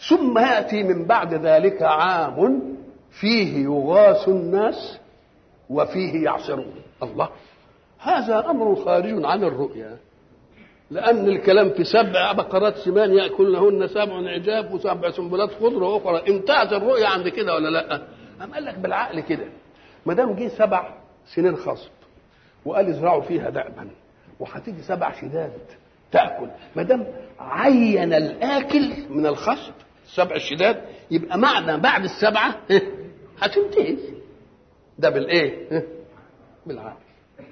ثم يأتي من بعد ذلك عام فيه يغاث الناس وفيه يعصرون الله هذا أمر خارج عن الرؤيا لأن الكلام في سبع بقرات سمان يأكلنهن سبع عجاف وسبع سنبلات خضر وأخرى انتهت الرؤيا عند كده ولا لا؟ أم قال لك بالعقل كده ما دام جه سبع سنين خصب وقال ازرعوا فيها دأبا وهتيجي سبع شداد تاكل ما دام عين الاكل من الخصب السبع الشداد يبقى معنى بعد السبعه هتنتهي ده بالايه؟ بالعقل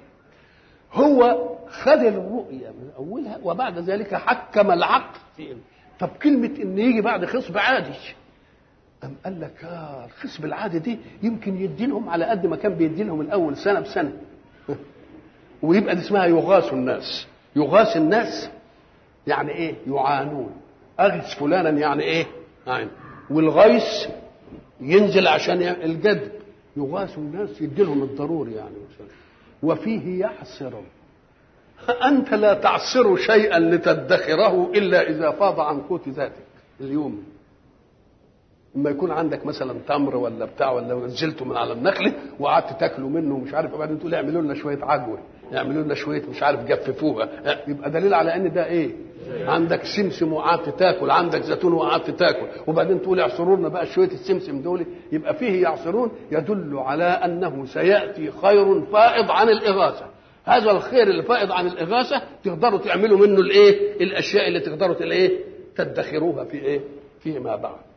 هو خد الرؤية من أولها وبعد ذلك حكم العقل في طب كلمة إن يجي بعد خصب عادي أم قال لك آه الخصب العادي دي يمكن يدينهم على قد ما كان بيدينهم الأول سنة بسنة ويبقى دي اسمها يغاث الناس يغاث الناس يعني إيه يعانون أغث فلانا يعني إيه يعني والغيث ينزل عشان الجدب يغاث الناس يدي لهم الضروري يعني مثلا وفيه يعصر أنت لا تعصر شيئا لتدخره إلا إذا فاض عن قوت ذاتك اليوم لما يكون عندك مثلا تمر ولا بتاع ولا نزلته من على النخله وقعدت تاكلوا منه ومش عارف وبعدين تقول اعملوا لنا شويه عجوه يعملوا لنا شويه مش عارف جففوها يبقى دليل على ان ده ايه عندك سمسم وقعدت تاكل عندك زيتون وقعدت تاكل وبعدين تقول اعصروا لنا بقى شويه السمسم دول يبقى فيه يعصرون يدل على انه سياتي خير فائض عن الاغاثه هذا الخير اللي فائض عن الاغاثه تقدروا تعملوا منه الايه الاشياء اللي تقدروا الايه تدخروها في ايه فيما بعد